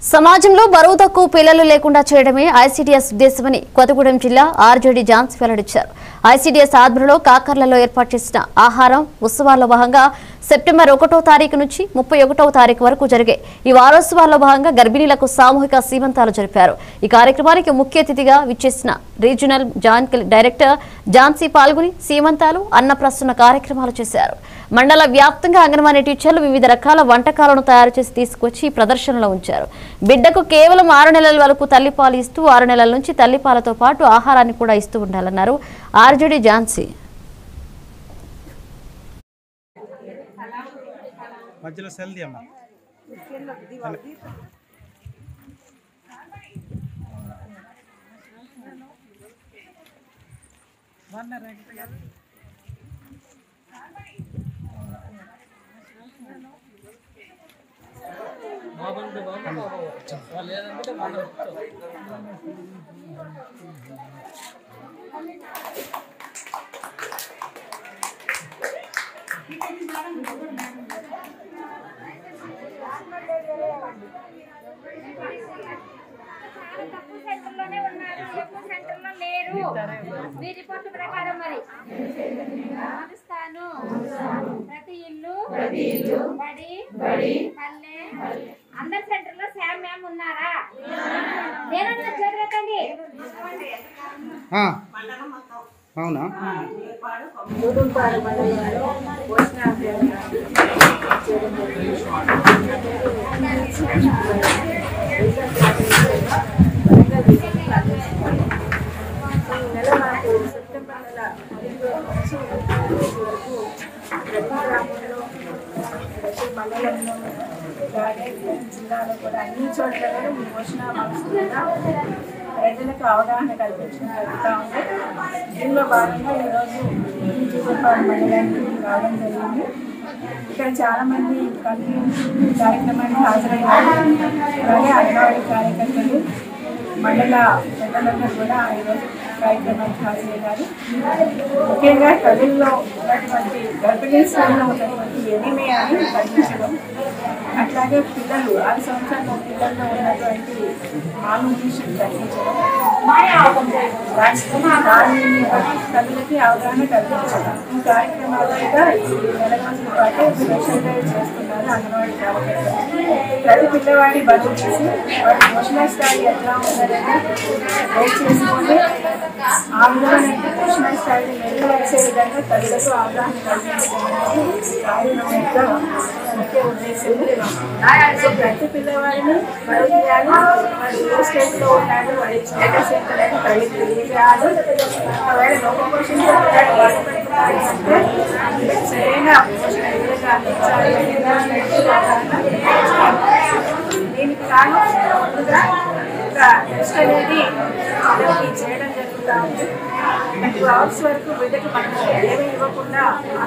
సమాజంలో బరువు తక్కువ పిల్లలు లేకుండా చేయడమే ఐసీడీఎస్ ఉద్దేశమని కొత్తగూడెం జిల్లా ఆర్జేడీ జాన్స్ వెల్లడించారు ఐసీడీఎస్ ఆధ్వర్యంలో కాకర్లలో ఏర్పాటు చేసిన ఆహారం ఉత్సవాల్లో భాగంగా సెప్టెంబర్ ఒకటో తారీఖు నుంచి ముప్పై ఒకటవ తారీఖు వరకు జరిగే ఈ వారోత్సవాల్లో భాగంగా గర్భిణీలకు సామూహిక సీమంతాలు జరిపారు ఈ కార్యక్రమానికి ముఖ్య అతిథిగా విచ్చేసిన రీజనల్ జాయింట్ డైరెక్టర్ ఝాన్సీ పాల్గొని సీమంతాలు అన్నప్రసన్న కార్యక్రమాలు చేశారు మండల వ్యాప్తంగా అంగన్వాడీ టీచర్లు వివిధ రకాల వంటకాలను తయారు చేసి తీసుకొచ్చి ప్రదర్శనలో ఉంచారు బిడ్డకు కేవలం ఆరు నెలల వరకు తల్లిపాలు ఇస్తూ ఆరు నెలల నుంచి తల్లిపాలతో పాటు ఆహారాన్ని కూడా ఇస్తూ ఉండాలన్నారు ఆర్జుడి ఝాన్సీ మధ్యలో సెల్ తీయమ్మా తక్కువ సెంటర్లోనే ఉన్నారు ఎక్కువ సెంటర్లో లేరు మీ రిపోర్ట్ ప్రకారం మరి మారుస్తాను ప్రతి ఇల్లు బడి పల్లె అందరి సెంటర్లో శామ్ మ్యామ్ ఉన్నారా నేనన్నా చదివకండి ఆ, అవునా నెల నాకు సెప్టెంబర్ నెల పదిహేను నుంచి ఈరోజు వరకు ప్రతి గ్రామంలో ప్రతి మండలంలో అలాగే జిల్లాలో కూడా అన్ని చోట్ల కూడా ఈ పోషణ మనసుగా ప్రజలకు అవగాహన కల్పించడం జరుగుతూ ఉంది దీనిలో భాగంగా ఈరోజు జీవపాడు మండలానికి రావడం జరిగింది ఇక్కడ చాలా మంది కలిగి కార్యక్రమానికి హాజరయ్యారు అలాగే అంగన్వాడీ కార్యకర్తలు మండల పెద్దలందరూ కూడా ఈరోజు కార్యక్రమానికి హాజరయ్యారు ముఖ్యంగా తల్లిలో ఉన్నటువంటి గర్భిణీ స్థాయిలో ఉన్నటువంటి ఎనిమియాని తగ్గించడం అట్లాగే పిల్లలు ఆరు సంవత్సరాల పిల్లల్లో ఉన్నటువంటి మాల్న్యూట్రిషన్ తగ్గించడం దానిని బట్టి తల్లులకి అవగాహన కల్పించడం ఈ కార్యక్రమాలు కూడా ఈ నెల రోజుల పాటు స్పెషల్గా చేస్తున్నారు అంగన్వాడీ కార్యకర్తలు ప్రతి పిల్లవాడి బదులు చేసి వాడి పోషణ స్థాయి ఎట్లా ఉన్నదని వెయిట్ చేసుకొని ఆ విధమైన పోషణ స్థాయిని మెరుగుపరిచే విధంగా తల్లులకు అవగాహన కల్పించడం అనేది ఈ కార్యక్రమం యొక్క ముఖ్య ఉద్దేశం సో ప్రతి పిల్లవాడిని బరువు చేయాలి వాడు ఏ స్టేజ్లో ఉన్నాడు వాడి స్టేటస్ ఏంటనేది తల్లికి తెలియజేయాలి ఒకవేళ లోప పోషణ బాధపడుతున్నాడు అంటే సరైన పోషణ ఎదురుగా అందించాలి దీనికి కాను ముందుగా ఒక టెస్ట్ అనేది పిల్లలకి చేయడం జరుగుతూ ఉంది టూ అవర్స్ వరకు బిడ్డకి మనం ఏమీ ఇవ్వకుండా